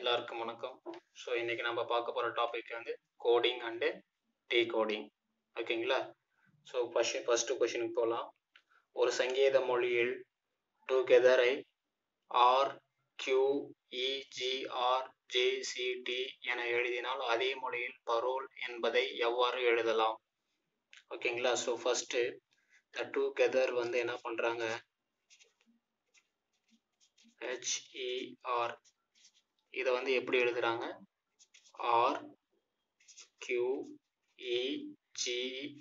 எல்லாருக்கும் வணக்கம் ஸோ இன்னைக்கு நம்ம பார்க்க போகிற டாபிக் வந்து கோடிங் அண்டு டீ கோடிங் ஓகேங்களா ஸோ ஃபஸ்ட் ஃபஸ்ட்டு கொஷினுக்கு போகலாம் ஒரு சங்கீத மொழியில் டுகெதரை ஆர் கியூ இஜிஆர் ஜேசிடி என எழுதினால் அதே மொழியில் பரோல் என்பதை எவ்வாறு எழுதலாம் ஓகேங்களா ஸோ ஃபஸ்ட்டு த டுகெதர் வந்து என்ன பண்ணுறாங்க ஹெச்இஆர் இதை வந்து எப்படி எழுதுறாங்க R Q E G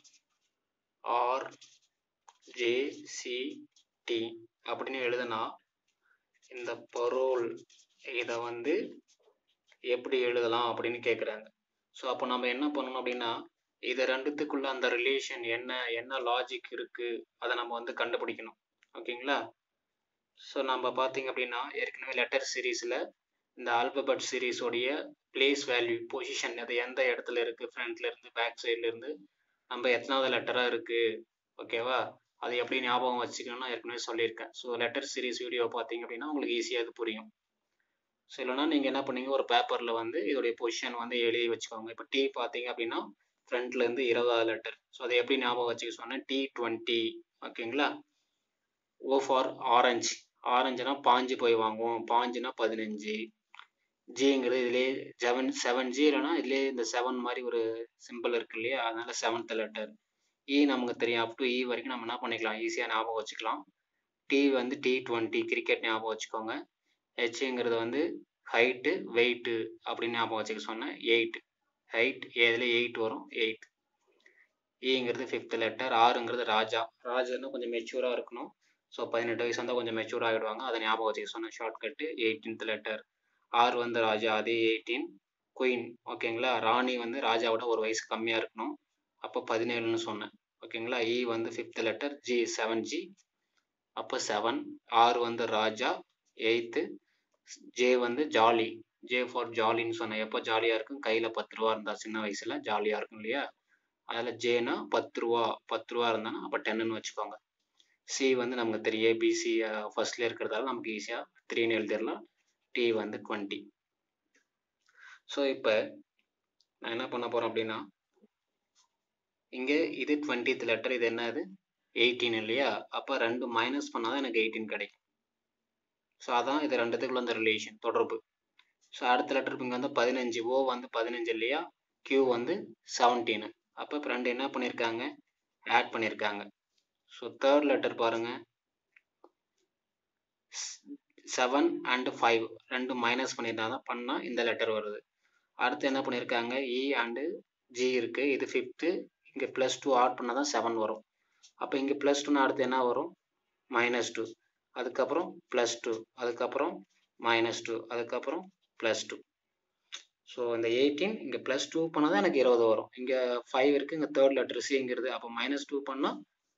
R J C T அப்படின்னு எழுதுனா இந்த பரோல் இதை வந்து எப்படி எழுதலாம் அப்படின்னு கேட்குறாங்க ஸோ அப்போ நம்ம என்ன பண்ணணும் அப்படின்னா இது ரெண்டுத்துக்குள்ள அந்த ரிலேஷன் என்ன என்ன லாஜிக் இருக்கு அதை நம்ம வந்து கண்டுபிடிக்கணும் ஓகேங்களா ஸோ நம்ம பார்த்தீங்க அப்படின்னா ஏற்கனவே லெட்டர் சீரீஸில் இந்த ஆல்பபெட் சீரீஸோடைய பிளேஸ் வேல்யூ பொசிஷன் அது எந்த இடத்துல இருக்குது ஃப்ரண்ட்ல இருந்து பேக் சைட்ல இருந்து நம்ம எத்தனாவது லெட்டராக இருக்குது ஓகேவா அது எப்படி ஞாபகம் வச்சுக்கணும்னு ஏற்கனவே சொல்லியிருக்கேன் ஸோ லெட்டர் சீரீஸ் வீடியோ பார்த்தீங்க அப்படின்னா உங்களுக்கு ஈஸியாக அது புரியும் ஸோ இல்லைனா நீங்கள் என்ன பண்ணீங்க ஒரு பேப்பரில் வந்து இதோடைய பொசிஷன் வந்து எழுதி வச்சுக்கோங்க இப்போ டி பார்த்தீங்க அப்படின்னா ஃப்ரண்ட்ல இருந்து இருபதாவது லெட்டர் ஸோ அதை எப்படி ஞாபகம் வச்சுக்க சொன்னேன் டி டுவெண்ட்டி ஓகேங்களா ஓ ஃபார் ஆரஞ்சு ஆரஞ்சுனா பாஞ்சு போய் வாங்குவோம் பாஞ்சுனா பதினஞ்சு ஜிங்கிறது இதுலேயே செவன் செவன் ஜி இல்லைனா இதுலேயே இந்த செவன் மாதிரி ஒரு சிம்பிள் இருக்கு இல்லையா அதனால செவன்த் லெட்டர் இ நமக்கு தெரியும் அப் டு இ வரைக்கும் நம்ம என்ன பண்ணிக்கலாம் ஈஸியாக ஞாபகம் வச்சுக்கலாம் டி வந்து டி டுவெண்ட்டி கிரிக்கெட் ஞாபகம் வச்சுக்கோங்க ஹெச்ங்கிறது வந்து ஹைட்டு வெயிட்டு அப்படின்னு ஞாபகம் வச்சுக்க சொன்னேன் எயிட் ஹைட் ஏதில் எயிட் வரும் எயிட் இங்கிறது ஃபிஃப்த் லெட்டர் ஆறுங்கிறது ராஜா ராஜான்னா கொஞ்சம் மெச்சூராக இருக்கணும் ஸோ பதினெட்டு வயசு வந்தால் கொஞ்சம் மெச்சூர் ஆகிடுவாங்க அதை ஞாபகம் வச்சுக்க சொன்னேன் ஷார்ட்கட்டு எயிட்டீன்த் லெட்டர் ஆர் வந்து ராஜா அதே எயிட்டீன் குயின் ஓகேங்களா ராணி வந்து ராஜாவோட ஒரு வயசு கம்மியாக இருக்கணும் அப்போ பதினேழுன்னு சொன்னேன் ஓகேங்களா இ வந்து fifth letter G seven G அப்போ செவன் ஆர் வந்து ராஜா எயித்து ஜே வந்து ஜாலி ஜே ஃபார் ஜாலின்னு சொன்னேன் எப்போ ஜாலியாக இருக்கும் கையில் பத்து ரூபா இருந்தால் சின்ன வயசில் ஜாலியாக இருக்கும் இல்லையா அதில் ஜேனா பத்து ரூபா பத்து ரூபா இருந்தானா அப்போ டென்னுன்னு வச்சுக்கோங்க சி வந்து நமக்கு தெரியும் ஏபிசி ஃபர்ஸ்ட்ல இருக்கிறதால நமக்கு ஈஸியாக த்ரீன்னு எழுதிடலாம் டி வந்து டுவெண்ட்டி ஸோ இப்போ நான் என்ன பண்ண போகிறேன் அப்படின்னா இங்கே இது டுவெண்ட்டித் லெட்டர் இது என்ன இது எயிட்டீன் இல்லையா அப்போ ரெண்டு மைனஸ் பண்ணால் தான் எனக்கு எயிட்டீன் கிடைக்கும் ஸோ அதான் இது ரெண்டுத்துக்குள்ள அந்த ரிலேஷன் தொடர்பு ஸோ அடுத்த லெட்டர் இங்கே வந்து பதினஞ்சு ஓ வந்து பதினஞ்சு இல்லையா கியூ வந்து செவன்டீனு அப்போ இப்போ ரெண்டு என்ன பண்ணியிருக்காங்க ஆட் பண்ணியிருக்காங்க ஸோ தேர்ட் லெட்டர் பாருங்க செவன் அண்ட் ஃபைவ் ரெண்டு மைனஸ் பண்ணியிருந்தாங்க பண்ணால் இந்த லெட்டர் வருது அடுத்து என்ன பண்ணியிருக்காங்க இ அண்டு ஜி இருக்குது இது ஃபிஃப்த்து இங்கே ப்ளஸ் டூ ஆட் பண்ணால் தான் செவன் வரும் அப்போ இங்கே ப்ளஸ் டூன்னு அடுத்து என்ன வரும் மைனஸ் டூ அதுக்கப்புறம் ப்ளஸ் டூ அதுக்கப்புறம் மைனஸ் டூ அதுக்கப்புறம் ப்ளஸ் டூ ஸோ இந்த எயிட்டீன் இங்கே ப்ளஸ் டூ பண்ணால் தான் எனக்கு இருபது வரும் இங்கே ஃபைவ் இருக்குது இங்கே தேர்ட் லெட்டர் சிங்கிறது அப்போ மைனஸ் டூ பண்ணால்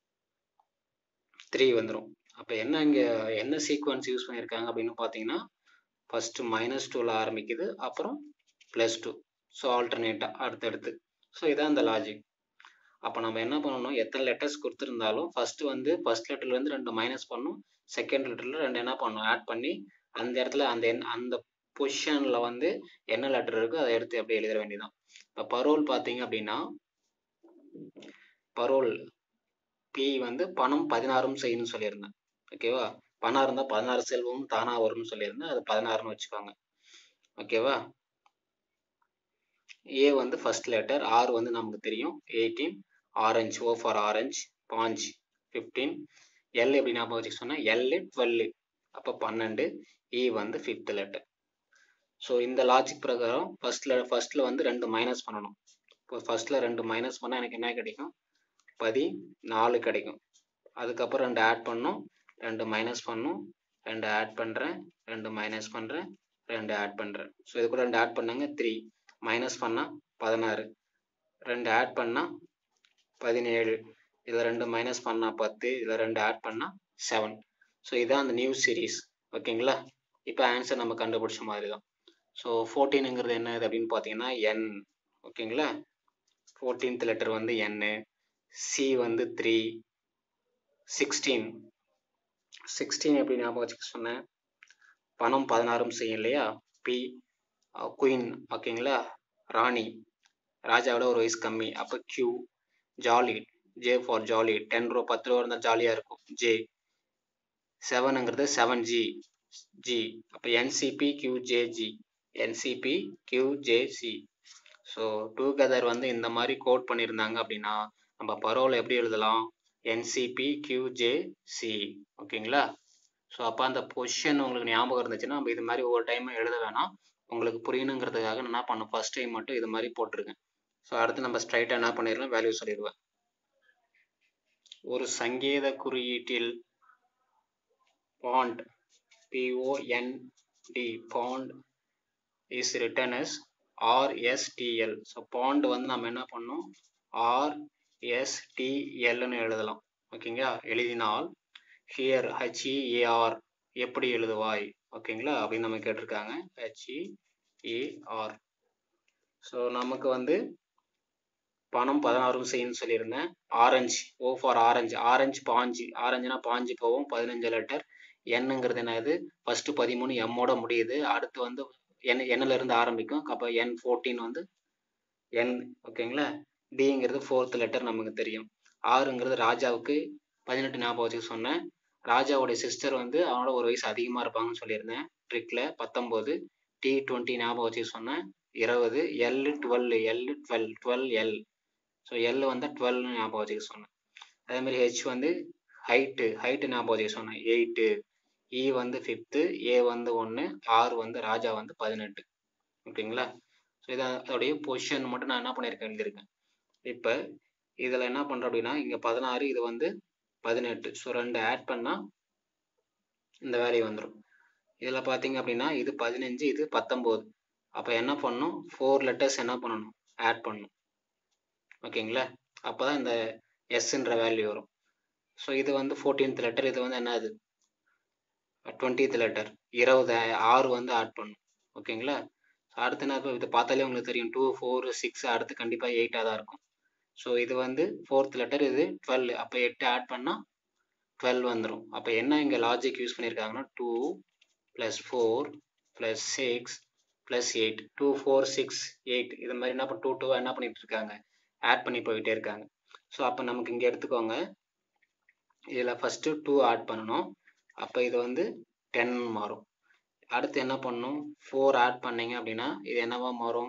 த்ரீ வந்துடும் அப்போ என்ன இங்கே என்ன சீக்வன்ஸ் யூஸ் பண்ணியிருக்காங்க அப்படின்னு பார்த்தீங்கன்னா ஃபஸ்ட்டு மைனஸ் டூவில் ஆரம்பிக்குது அப்புறம் ப்ளஸ் டூ ஸோ ஆல்டர்னேட்டாக அடுத்தடுத்து ஸோ இதான் அந்த லாஜிக் அப்போ நம்ம என்ன பண்ணணும் எத்தனை லெட்டர்ஸ் கொடுத்துருந்தாலும் ஃபஸ்ட்டு வந்து ஃபஸ்ட் லெட்டர்லேருந்து ரெண்டு மைனஸ் பண்ணணும் செகண்ட் லெட்டரில் ரெண்டு என்ன பண்ணணும் ஆட் பண்ணி அந்த இடத்துல அந்த அந்த பொசிஷனில் வந்து என்ன லெட்டர் இருக்கோ அதை எடுத்து அப்படியே எழுத வேண்டியதான் இப்போ பரோல் பார்த்தீங்க அப்படின்னா பரோல் பி வந்து பணம் பதினாறும் செய்யணும்னு சொல்லியிருந்தேன் ஓகேவா பணம் இருந்தால் பதினாறு செல்வமும் தானாக வரும்னு சொல்லியிருந்தேன் அது பதினாறுன்னு வச்சுக்கோங்க ஓகேவா ஏ வந்து ஃபர்ஸ்ட் லெட்டர் ஆர் வந்து நமக்கு தெரியும் eighteen orange O for orange பாஞ்ச் ஃபிஃப்டீன் எல் எப்படி ஞாபகம் வச்சுக்க சொன்னால் எல் டுவெல் அப்போ பன்னெண்டு இ வந்து ஃபிஃப்த் லெட்டர் ஸோ இந்த லாஜிக் பிரகாரம் ஃபர்ஸ்ட்ல ஃபர்ஸ்ட்ல வந்து ரெண்டு மைனஸ் பண்ணணும் இப்போ ஃபர்ஸ்ட்ல ரெண்டு மைனஸ் பண்ணால் எனக்கு என்ன கிடைக்கும் பதி நாலு கிடைக்கும் அதுக்கப்புறம் ரெண்டு ஆட் பண்ணும் ரெண்டு மைனஸ் பண்ணும் ரெண்டு ஆட் பண்ணுறேன் ரெண்டு மைனஸ் பண்ணுறேன் ரெண்டு ஆட் பண்ணுறேன் ஸோ இது கூட ரெண்டு ஆட் பண்ணாங்க த்ரீ மைனஸ் பண்ணால் பதினாறு ரெண்டு ஆட் பண்ணால் பதினேழு இதில் ரெண்டு மைனஸ் பண்ணால் பத்து இதில் ரெண்டு ஆட் பண்ணால் செவன் ஸோ இதான் அந்த நியூ சீரீஸ் ஓகேங்களா இப்போ ஆன்சர் நம்ம கண்டுபிடிச்ச மாதிரி தான் ஸோ ஃபோர்டீனுங்கிறது என்னது அப்படின்னு பார்த்தீங்கன்னா என் ஓகேங்களா ஃபோர்டீன்த் லெட்டர் வந்து என்னு சி வந்து த்ரீ சிக்ஸ்டீன் சிக்ஸ்டீன் எப்படி ஞாபகம் வச்சுக்க சொன்னேன் பணம் பதினாறும் செய்யும் இல்லையா பி குயின் ஓகேங்களா ராணி ராஜாவோட ஒரு வயசு கம்மி அப்போ Q jolly J for jolly ten ரூபா பத்து ரூபா இருந்தால் ஜாலியாக இருக்கும் ஜே செவனுங்கிறது செவன் ஜி ஜி அப்போ NCP QJG NCP QJC so together வந்து இந்த மாதிரி கோட் பண்ணியிருந்தாங்க அப்படின்னா நம்ம பரோவில் எப்படி எழுதலாம் என்சிபி கியூஜேசி ஓகேங்களா ஸோ அப்போ அந்த பொசிஷன் உங்களுக்கு ஞாபகம் இருந்துச்சுன்னா நம்ம இது மாதிரி ஒவ்வொரு டைமும் எழுத வேணாம் உங்களுக்கு புரியணுங்கிறதுக்காக நான் என்ன பண்ணேன் ஃபர்ஸ்ட் டைம் மட்டும் இது மாதிரி போட்டிருக்கேன் ஸோ அடுத்து நம்ம ஸ்ட்ரைட்டாக என்ன பண்ணிடலாம் வேல்யூ சொல்லிடுவேன் ஒரு சங்கீத குறியீட்டில் pond POND pond is written as RSTL so pond வந்து நம்ம என்ன பண்ணோம் ஆர்எஸ்டிஎல்னு எழுதலாம் ஓகேங்களா எழுதினால் ஹியர் ஹெச்இஏஆர் எப்படி எழுதுவாய் ஓகேங்களா அப்படின்னு நம்ம கேட்டிருக்காங்க ஹெச்இஏஆர் ஸோ நமக்கு வந்து பணம் பதினாறும் செய்யணும்னு சொல்லியிருந்தேன் orange O for orange orange பாஞ்சு ஆரஞ்சுனா பாஞ்சு போவோம் பதினஞ்சு லெட்டர் என்னங்கிறது என்னது ஃபர்ஸ்ட் பதிமூணு எம்மோட முடியுது அடுத்து வந்து என் எண்ணில் இருந்து ஆரம்பிக்கும் அப்போ என் ஃபோர்டீன் வந்து என் ஓகேங்களா டிங்கிறது ஃபோர்த் லெட்டர் நமக்கு தெரியும் ஆறுங்கிறது ராஜாவுக்கு பதினெட்டு ஞாபகம் வச்சுக்க சொன்னேன் ராஜாவுடைய சிஸ்டர் வந்து அவனோட ஒரு வயசு அதிகமாக இருப்பாங்கன்னு சொல்லியிருந்தேன் ட்ரிக்கில் பத்தொம்போது டி டுவெண்ட்டி ஞாபகம் வச்சுக்க சொன்னேன் இருபது L twelve L twelve twelve L so L வந்து டுவெல்னு ஞாபகம் வச்சுக்க சொன்னேன் அதேமாதிரி ஹெச் வந்து ஹைட்டு ஹைட்டு ஞாபகம் வச்சுக்க சொன்னேன் எயிட்டு இ வந்து ஃபிஃப்த்து ஏ வந்து ஒன்று ஆர் வந்து ராஜா வந்து பதினெட்டு ஓகேங்களா ஸோ இதை அதோடைய பொசிஷன் மட்டும் நான் என்ன பண்ணியிருக்கேன் எழுதியிருக்கேன் இப்போ இதில் என்ன பண்ணுறோம் அப்படின்னா இங்கே பதினாறு இது வந்து பதினெட்டு ஸோ ரெண்டு ஆட் பண்ணால் இந்த வேல்யூ வந்துடும் இதில் பார்த்தீங்க அப்படின்னா இது பதினஞ்சு இது பத்தொம்போது அப்போ என்ன பண்ணணும் ஃபோர் லெட்டர்ஸ் என்ன பண்ணணும் ஆட் பண்ணணும் ஓகேங்களா அப்போ தான் இந்த எஸ்ன்ற வேல்யூ வரும் ஸோ இது வந்து ஃபோர்டீன்த் லெட்டர் இது வந்து என்னது டுவெண்ட்டீத் லெட்டர் இருபது ஆறு வந்து ஆட் பண்ணும் ஓகேங்களா அடுத்து என்ன இது பார்த்தாலே உங்களுக்கு தெரியும் டூ ஃபோர் சிக்ஸ் அடுத்து கண்டிப்பாக எயிட்டாக தான் இருக்கும் ஸோ இது வந்து ஃபோர்த் லெட்டர் இது டுவெல் அப்போ எட்டு ஆட் பண்ணால் டுவெல் வந்துடும் அப்போ என்ன இங்கே லாஜிக் யூஸ் பண்ணியிருக்காங்கன்னா two plus four plus six plus eight two four six eight இது மாதிரி என்ன டூ டூ என்ன பண்ணிட்டு இருக்காங்க ஆட் பண்ணி போயிட்டே இருக்காங்க ஸோ அப்போ நமக்கு இங்கே எடுத்துக்கோங்க இதில் ஃபஸ்ட்டு டூ ஆட் பண்ணணும் அப்போ இது வந்து டென் மாறும் அடுத்து என்ன பண்ணணும் ஃபோர் ஆட் பண்ணீங்க அப்படின்னா இது என்னவா மாறும்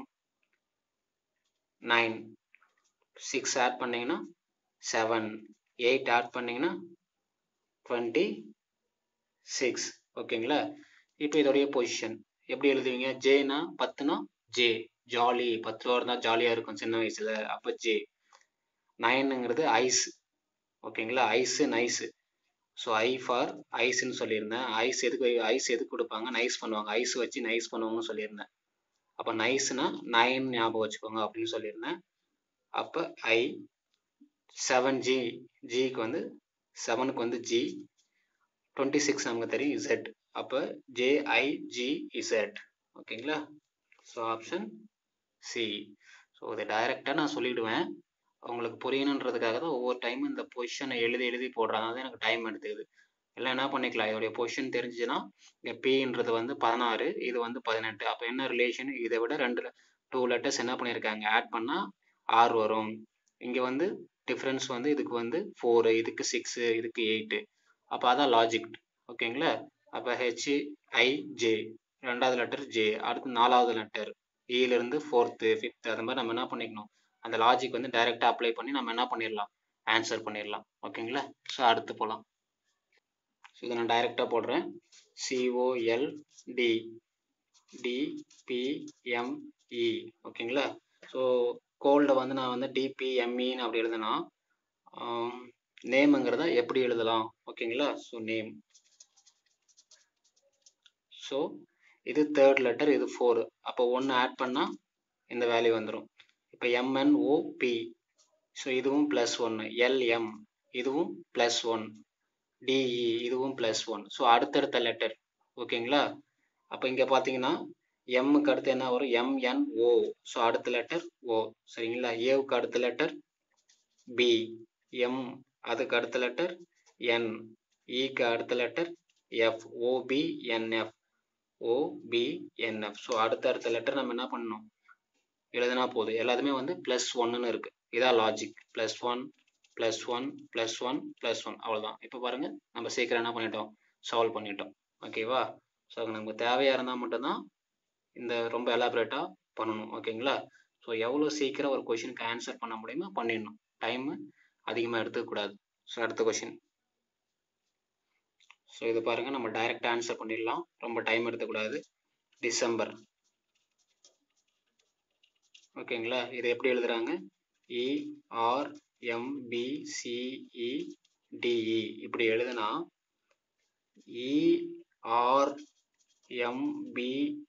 நைன் சிக்ஸ் ஆட் பண்ணீங்கன்னா செவன் எயிட் ஆட் பண்ணீங்கன்னா டுவெண்ட்டி சிக்ஸ் ஓகேங்களா இப்போ இதோடைய பொசிஷன் எப்படி எழுதுவீங்க ஜேனா பத்துனா ஜே ஜாலி பத்து ரூபா இருந்தால் ஜாலியாக இருக்கும் சின்ன வயசில் அப்போ ஜே நைனுங்கிறது ஐஸ் ஓகேங்களா ice nice so I for ஐஸ்ன்னு சொல்லியிருந்தேன் ஐஸ் எதுக்கு ஐஸ் எதுக்கு கொடுப்பாங்க நைஸ் பண்ணுவாங்க ஐஸ் வச்சு நைஸ் பண்ணுவாங்கன்னு சொல்லியிருந்தேன் அப்போ நைஸ்னா நைன் ஞாபகம் வச்சுக்கோங்க அப்படின்னு சொல்லியிருந்தேன் அப்போ ஐ செவன் ஜி ஜிக்கு வந்து செவனுக்கு வந்து ஜி டுவெண்ட்டி சிக்ஸ் நமக்கு தெரியும் இசட் அப்போ ஜேஐஜி இசட் ஓகேங்களா ஸோ ஆப்ஷன் சி ஸோ இதை டைரெக்டாக நான் சொல்லிவிடுவேன் உங்களுக்கு புரியணுன்றதுக்காக தான் ஒவ்வொரு டைமும் இந்த பொசிஷனை எழுதி எழுதி போடுறாங்க அது எனக்கு டைம் எடுத்துக்குது இல்லை என்ன பண்ணிக்கலாம் இதோடைய பொசிஷன் தெரிஞ்சுன்னா இங்கே பின்றது வந்து பதினாறு இது வந்து பதினெட்டு அப்போ என்ன ரிலேஷன் இதை விட ரெண்டு டூ லெட்டர்ஸ் என்ன பண்ணியிருக்காங்க ஆட் பண்ணால் ஆறு வரும் இங்கே வந்து டிஃப்ரென்ஸ் வந்து இதுக்கு வந்து ஃபோரு இதுக்கு சிக்ஸு இதுக்கு எயிட்டு அப்போ அதான் லாஜிக் ஓகேங்களா அப்போ ஹெச் ஐ ஜே ரெண்டாவது லெட்டர் ஜே அடுத்து நாலாவது லெட்டர் இலேருந்து ஃபோர்த்து ஃபிஃப்த்து அது மாதிரி நம்ம என்ன பண்ணிக்கணும் அந்த லாஜிக் வந்து டைரெக்டாக அப்ளை பண்ணி நம்ம என்ன பண்ணிடலாம் ஆன்சர் பண்ணிடலாம் ஓகேங்களா ஸோ அடுத்து போகலாம் ஸோ இதை நான் டைரெக்டாக போடுறேன் சிஓஎல் டி டிபிஎம்இ ஓகேங்களா ஸோ கோல்டை வந்து நான் வந்து டிபிஎம்இன்னு அப்படி எழுதுனா நேமுங்கிறத எப்படி எழுதலாம் ஓகேங்களா ஸோ நேம் ஸோ இது தேர்ட் லெட்டர் இது ஃபோர் அப்போ ஒன்று ஆட் பண்ணால் இந்த வேல்யூ வந்துடும் இப்போ எம்என்ஓபி ஸோ இதுவும் ப்ளஸ் ஒன்று எல்எம் இதுவும் ப்ளஸ் ஒன் டிஇ இதுவும் ப்ளஸ் ஒன் ஸோ அடுத்தடுத்த லெட்டர் ஓகேங்களா அப்போ இங்கே பார்த்தீங்கன்னா எம்முக்கு அடுத்து என்ன வரும் எம்என்ஓ ஸோ அடுத்த லெட்டர் ஓ சரிங்களா ஏவுக்கு அடுத்த லெட்டர் பி எம் அதுக்கு அடுத்த லெட்டர் என் இக்கு அடுத்த letter F OPNF OPNF so அடுத்த அடுத்த லெட்டர் நம்ம என்ன பண்ணணும் எழுதுனா போதும் எல்லாத்துமே வந்து ப்ளஸ் ஒன்னுன்னு இருக்கு இதான் logic plus one plus one plus one plus one அவ்வளோதான் இப்போ பாருங்க நம்ம சீக்கிரம் என்ன பண்ணிட்டோம் சால்வ் பண்ணிட்டோம் ஓகேவா ஸோ நமக்கு தேவையாக இருந்தால் மட்டும்தான் இந்த ரொம்ப எலாபரேட்டாக பண்ணணும் ஓகேங்களா ஸோ எவ்வளோ சீக்கிரம் ஒரு கொஷினுக்கு ஆன்சர் பண்ண முடியுமோ பண்ணிடணும் டைம் அதிகமாக எடுத்துக்கக்கூடாது ஸோ அடுத்த கொஷின் ஸோ இது பாருங்க நம்ம டைரக்ட் ஆன்சர் பண்ணிடலாம் ரொம்ப டைம் எடுத்துக்கூடாது டிசம்பர் ஓகேங்களா இது எப்படி எழுதுறாங்க இஆர் எம்பிசிஇ டிஇ இப்படி எழுதுனா இஆர் எம்பி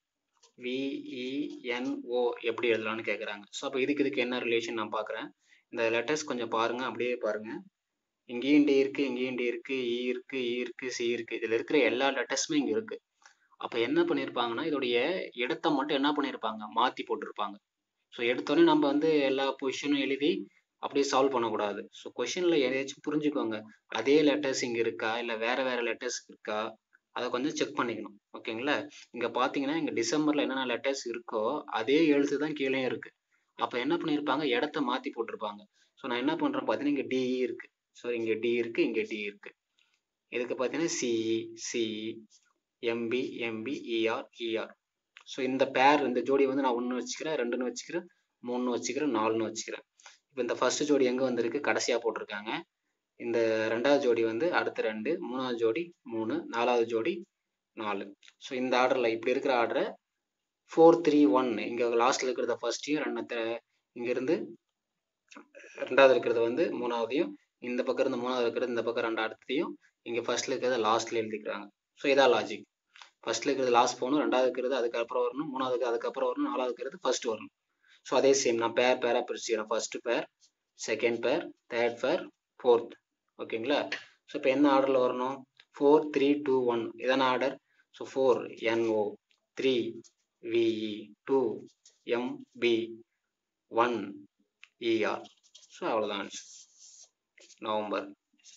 விஇஎன்ஓ எப்படி எழுதலாம்னு கேட்குறாங்க ஸோ அப்போ இதுக்கு இதுக்கு என்ன ரிலேஷன் நான் பார்க்குறேன் இந்த லெட்டர்ஸ் கொஞ்சம் பாருங்க அப்படியே பாருங்க இங்கேயும் டி இருக்கு இங்கேயும் டி இருக்கு இ இருக்கு இ இருக்கு சி இருக்கு இதில் இருக்கிற எல்லா லெட்டர்ஸுமே இங்கே இருக்கு அப்போ என்ன பண்ணியிருப்பாங்கன்னா இதோடைய இடத்த மட்டும் என்ன பண்ணியிருப்பாங்க மாற்றி போட்டிருப்பாங்க ஸோ எடுத்தோடனே நம்ம வந்து எல்லா பொசிஷனும் எழுதி அப்படியே சால்வ் பண்ணக்கூடாது ஸோ கொஷினில் எதாச்சும் புரிஞ்சுக்கோங்க அதே லெட்டர்ஸ் இங்கே இருக்கா இல்லை வேற வேற லெட்டர்ஸ் இருக்கா அதை கொஞ்சம் செக் பண்ணிக்கணும் ஓகேங்களா இங்கே பார்த்தீங்கன்னா இங்கே டிசம்பரில் என்னென்ன லெட்டர்ஸ் இருக்கோ அதே எழுத்து தான் கீழே இருக்கு அப்போ என்ன பண்ணியிருப்பாங்க இடத்த மாற்றி போட்டிருப்பாங்க ஸோ நான் என்ன பண்ணுறேன் பார்த்தீங்கன்னா இங்கே டிஇ இருக்கு ஸோ இங்கே டி இருக்கு இங்கே டி இருக்கு இதுக்கு பார்த்தீங்கன்னா CE CE MB MB ER ER so இந்த பேர் இந்த ஜோடி வந்து நான் ஒன்று வச்சுக்கிறேன் ரெண்டுன்னு வச்சுக்கிறேன் மூணுன்னு வச்சுக்கிறேன் நாலுன்னு வச்சுக்கிறேன் இப்போ இந்த ஃபர்ஸ்ட் ஜோடி எங்கே வந்திருக்கு கடைசியாக போட்டிருக்காங்க இந்த ரெண்டாவது ஜோடி வந்து அடுத்த ரெண்டு மூணாவது ஜோடி மூணு நாலாவது ஜோடி நாலு ஸோ இந்த ஆர்டரில் இப்படி இருக்கிற ஆர்டரை ஃபோர் த்ரீ ஒன் இங்கே லாஸ்ட்டில் இருக்கிறத ஃபர்ஸ்ட்டையும் ரெண்டு இங்கேருந்து ரெண்டாவது இருக்கிறது வந்து மூணாவதையும் இந்த பக்கம் இருந்து மூணாவது இருக்கிறது இந்த பக்கம் ரெண்டு அடுத்ததையும் இங்கே ஃபர்ஸ்ட்ல இருக்கிறத லாஸ்ட்ல எழுதிக்கிறாங்க ஸோ இதான் லாஜிக் ஃபர்ஸ்ட்ல இருக்கிறது லாஸ்ட் போகணும் ரெண்டாவது இருக்கிறது அதுக்கப்புறம் வரணும் மூணாவது அதுக்கப்புறம் வரணும் நாலாவது இருக்கிறது ஃபர்ஸ்ட் வரணும் ஸோ அதே சேம் நான் பேர் பேராக பிரிச்சுக்கிறேன் first pair second pair third pair fourth ஓகேங்களா ஸோ இப்போ என்ன ஆர்டரில் வரணும் ஃபோர் த்ரீ டூ ஒன் இதான order so four NO three VE two MB one ER so அவ்வளோதான் ஆன்சர் நவம்பர்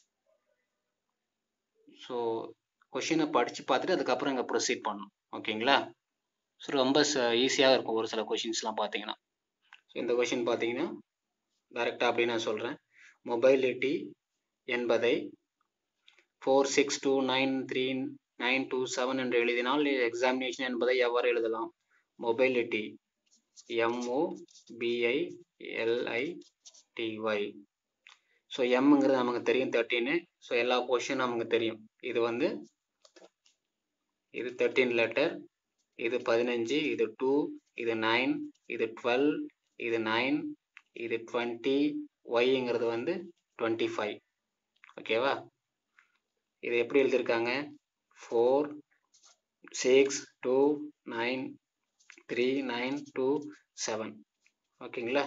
ஸோ கொஷினை படித்து பார்த்துட்டு அதுக்கப்புறம் இங்கே ப்ரொசீட் பண்ணணும் ஓகேங்களா ஸோ ரொம்ப ஈஸியாக இருக்கும் ஒரு சில கொஷின்ஸ்லாம் பார்த்தீங்கன்னா ஸோ இந்த கொஷின் பார்த்தீங்கன்னா டேரெக்டாக அப்படி நான் சொல்கிறேன் மொபைலிட்டி என்பதை four six two nine three nine two seven என்று எழுதினால் எக்ஸாமினேஷன் என்பதை எவ்வாறு எழுதலாம் mobility MO BI LI TY so எம்ங்கிறது நமக்கு தெரியும் தேர்ட்டீனு ஸோ எல்லா கொஷினும் நமக்கு தெரியும் இது வந்து இது தேர்ட்டீன் லெட்டர் இது பதினஞ்சு இது டூ இது நைன் இது டுவெல் இது நைன் இது டுவெண்ட்டி ஒய்ங்கிறது வந்து டுவெண்ட்டி ஃபைவ் ஓகேவா இது எப்படி எழுதியிருக்காங்க four six two nine three nine two seven ஓகேங்களா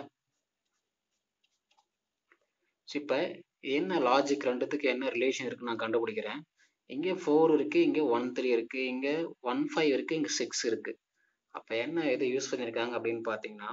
இப்போ என்ன லாஜிக் ரெண்டுத்துக்கு என்ன ரிலேஷன் இருக்குன்னு நான் கண்டுபிடிக்கிறேன் இங்கே ஃபோர் இருக்கு இங்கே ஒன் த்ரீ இருக்கு இங்கே ஒன் ஃபைவ் இருக்கு இங்கே சிக்ஸ் இருக்கு அப்போ என்ன இது யூஸ் பண்ணியிருக்காங்க அப்படின்னு பார்த்தீங்கன்னா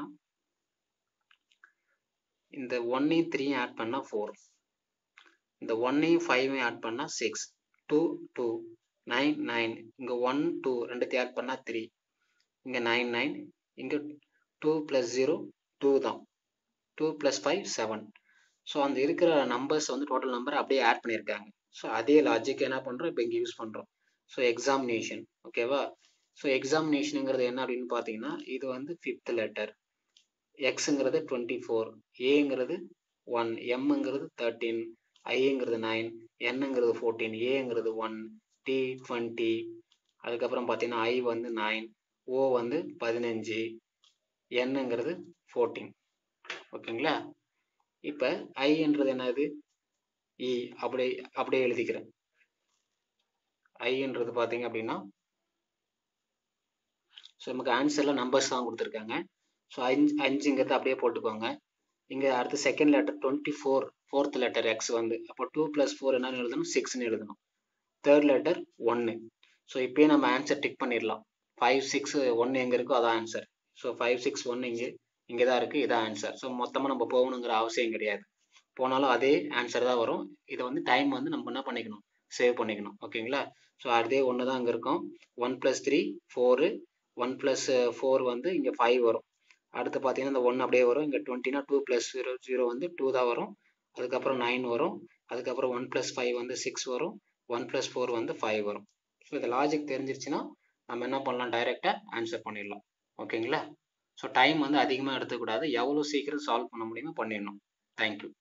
இந்த ஒன்னையும் த்ரீயும் ஆட் பண்ணால் ஃபோர் இந்த ஒன்னையும் ஃபைவையும் ஆட் பண்ணால் six two two nine nine இங்கே ஒன் டூ ரெண்டுத்தையும் ஆட் பண்ணால் த்ரீ இங்கே நைன் நைன் இங்கே டூ ப்ளஸ் ஜீரோ டூ தான் two plus five seven so அந்த இருக்கிற நம்பர்ஸ் வந்து டோட்டல் நம்பர் அப்படியே ஆட் பண்ணியிருக்காங்க ஸோ அதே லாஜிக் என்ன பண்ணுறோம் இப்போ இங்கே யூஸ் பண்ணுறோம் ஸோ எக்ஸாமினேஷன் ஓகேவா ஸோ எக்ஸாமினேஷனுங்கிறது என்ன அப்படின்னு பார்த்தீங்கன்னா இது வந்து ஃபிஃப்த் லெட்டர் எக்ஸுங்கிறது டுவெண்ட்டி ஃபோர் ஏங்கிறது ஒன் எம்ங்கிறது தேர்ட்டீன் ஐங்கிறது நைன் என்னங்கிறது ஃபோர்டீன் ஏங்கிறது ஒன் டி டுவெண்ட்டி அதுக்கப்புறம் பார்த்தீங்கன்னா ஐ வந்து நைன் ஓ வந்து பதினஞ்சு என்னங்கிறது ஃபோர்டீன் ஓகேங்களா இப்போ ஐன்றது என்னது இ அப்படி அப்படியே எழுதிக்கிறேன் ஐன்றது பார்த்தீங்க அப்படின்னா ஸோ நமக்கு ஆன்சரில் நம்பர்ஸ் தான் கொடுத்துருக்காங்க ஸோ அஞ்சு அஞ்சுங்கிறது அப்படியே போட்டுக்கோங்க இங்கே அடுத்த second letter twenty four fourth letter X வந்து அப்போ டூ ப்ளஸ் ஃபோர் என்னன்னு எழுதணும் சிக்ஸ்னு எழுதணும் தேர்ட் லெட்டர் ஒன்று ஸோ இப்போயே நம்ம ஆன்சர் டிக் பண்ணிடலாம் ஃபைவ் சிக்ஸ் ஒன்று எங்கே இருக்கோ அதான் ஆன்சர் ஸோ ஃபைவ் சிக்ஸ் ஒன்று இங்கே இங்கே தான் இருக்குது இதான் ஆன்சர் ஸோ மொத்தமாக நம்ம போகணுங்கிற அவசியம் கிடையாது போனாலும் அதே ஆன்சர் தான் வரும் இதை வந்து டைம் வந்து நம்ம என்ன பண்ணிக்கணும் சேவ் பண்ணிக்கணும் ஓகேங்களா ஸோ அதே ஒன்று தான் அங்கே இருக்கும் one plus three four one plus four வந்து இங்கே ஃபைவ் வரும் அடுத்து பார்த்தீங்கன்னா இந்த ஒன் அப்படியே வரும் இங்கே டுவெண்ட்டினா டூ ப்ளஸ் ஜீரோ ஜீரோ வந்து டூ தான் வரும் அதுக்கப்புறம் நைன் வரும் அதுக்கப்புறம் ஒன் ப்ளஸ் ஃபைவ் வந்து சிக்ஸ் வரும் ஒன் ப்ளஸ் ஃபோர் வந்து ஃபைவ் வரும் ஸோ இந்த லாஜிக் தெரிஞ்சிருச்சுன்னா நம்ம என்ன பண்ணலாம் டைரெக்டாக ஆன்சர் பண்ணிடலாம் ஓகேங்களா ஸோ டைம் வந்து அதிகமாக எடுத்துக்கூடாது எவ்வளோ சீக்கிரம் சால்வ் பண்ண முடியுமோ பண்ணிடணும் தேங்க்யூ